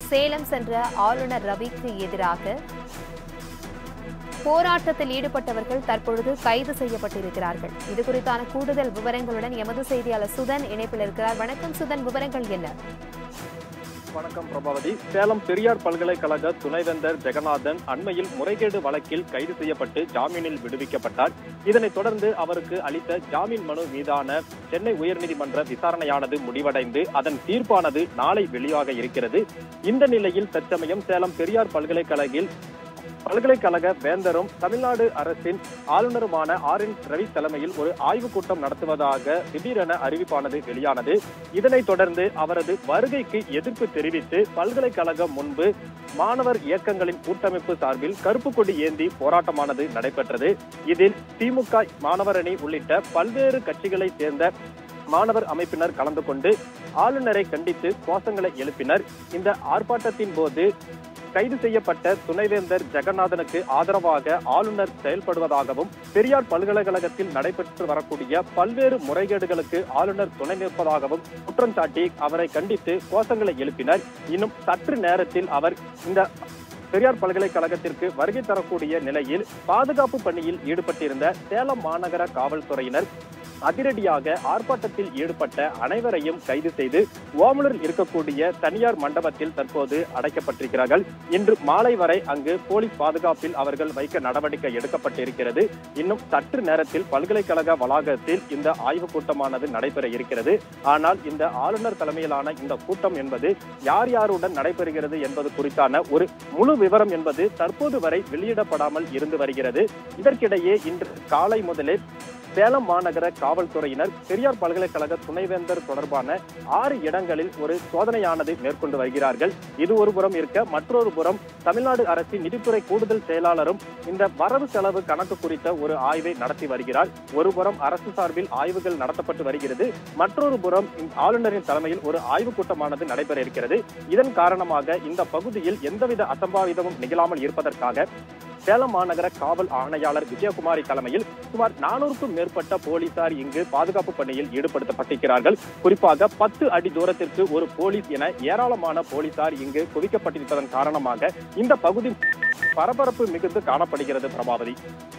சேலம் சென்ற ஆளுநர் ரவிக்கு எதிராக போராட்டத்தில் ஈடுபட்டவர்கள் தற்பொழுது கைது செய்யப்பட்டிருக்கிறார்கள் இது குறித்தான கூடுதல் விவரங்களுடன் எமது செய்தியாளர் சுதன் இணைப்பில் இருக்கிறார் வணக்கம் சுதன் விவரங்கள் என்ன வணக்கம் பிரபாவதி சேலம் பெரியார் பல்கலைக்கழக துணைவேந்தர் ஜெகநாதன் அண்மையில் முறைகேடு வழக்கில் கைது செய்யப்பட்டு ஜாமீனில் விடுவிக்கப்பட்டார் இதனைத் தொடர்ந்து அவருக்கு அளித்த ஜாமீன் மனு மீதான சென்னை உயர்நீதிமன்ற விசாரணையானது முடிவடைந்து அதன் தீர்ப்பானது நாளை வெளியாக இருக்கிறது இந்த நிலையில் தற்சமயம் சேலம் பெரியார் பல்கலைக்கழகில் பல்கலைக்கழக வேந்தரும் தமிழ்நாடு அரசின் ஆளுநருமான ஆர் என் ரவி தலைமையில் ஒரு ஆய்வுக் கூட்டம் நடத்துவதாக திடீரென அறிவிப்பானது வெளியானது இதனைத் தொடர்ந்து அவரது வருகைக்கு எதிர்ப்பு தெரிவித்து பல்கலைக்கழகம் முன்பு மாணவர் இயக்கங்களின் கூட்டமைப்பு சார்பில் கருப்பு கொடி ஏந்தி போராட்டமானது நடைபெற்றது இதில் திமுக மாணவர் அணி உள்ளிட்ட பல்வேறு கட்சிகளைச் சேர்ந்த மாணவர் அமைப்பினர் கலந்து கொண்டு ஆளுநரை கண்டித்து கோஷங்களை எழுப்பினர் இந்த ஆர்ப்பாட்டத்தின் போது கைது செய்யப்பட்ட துணைவேந்தர் ஜெகநாதனுக்கு ஆதரவாக ஆளுநர் செயல்படுவதாகவும் பெரியார் பல்கலைக்கழகத்தில் நடைபெற்று வரக்கூடிய பல்வேறு முறைகேடுகளுக்கு ஆளுநர் துணை நிற்பதாகவும் குற்றம் சாட்டி அவரை கண்டித்து கோஷங்களை எழுப்பினர் இன்னும் சற்று நேரத்தில் அவர் இந்த பெரியார் பல்கலைக்கழகத்திற்கு வருகை தரக்கூடிய நிலையில் பாதுகாப்பு பணியில் ஈடுபட்டிருந்த சேலம் மாநகர காவல்துறையினர் அதிரடியாக ஆர்ப்பாட்டத்தில் ஈடுபட்ட அனைவரையும் கைது செய்து ஓமலூரில் இருக்கக்கூடிய தனியார் மண்டபத்தில் தற்போது அடைக்கப்பட்டிருக்கிறார்கள் இன்று மாலை வரை அங்கு போலீஸ் பாதுகாப்பில் அவர்கள் வைக்க நடவடிக்கை எடுக்கப்பட்டிருக்கிறது இன்னும் சற்று நேரத்தில் பல்கலைக்கழக வளாகத்தில் இந்த ஆய்வுக் கூட்டமானது நடைபெற இருக்கிறது ஆனால் இந்த ஆளுநர் தலைமையிலான இந்த கூட்டம் என்பது யார் யாருடன் நடைபெறுகிறது என்பது குறித்தான ஒரு முழு விவரம் என்பது தற்போது வரை வெளியிடப்படாமல் இருந்து வருகிறது இதற்கிடையே இன்று காலை முதலே சேலம் மாநகர காவல்துறையினர் பெரியார் பல்கலைக்கழக துணைவேந்தர் தொடர்பான ஆறு இடங்களில் ஒரு சோதனையானது மேற்கொண்டு வருகிறார்கள் இது ஒரு புறம் இருக்க மற்றொரு புறம் தமிழ்நாடு அரசின் நிதித்துறை கூடுதல் செயலாளரும் இந்த வரவு செலவு கணக்கு குறித்த ஒரு ஆய்வை நடத்தி வருகிறார் ஒரு புறம் அரசு சார்பில் ஆய்வுகள் நடத்தப்பட்டு வருகிறது மற்றொரு புறம் இந்த ஆளுநரின் தலைமையில் ஒரு ஆய்வுக் கூட்டமானது நடைபெற இருக்கிறது இதன் காரணமாக இந்த பகுதியில் எந்தவித அசம்பாவிதமும் நிகழாமல் இருப்பதற்காக சேலம் மாநகர காவல் ஆணையாளர் விஜயகுமாரி தலைமையில் சுமார் நானூறுக்கும் மேற்பட்ட போலீசார் இங்கு பாதுகாப்பு பணியில் ஈடுபடுத்தப்பட்டிருக்கிறார்கள் குறிப்பாக பத்து அடி தூரத்திற்கு ஒரு போலீஸ் என ஏராளமான போலீசார் இங்கு குவிக்கப்பட்டிருப்பதன் காரணமாக இந்த பகுதி பரபரப்பு மிகுந்து காணப்படுகிறது பிரபாவதி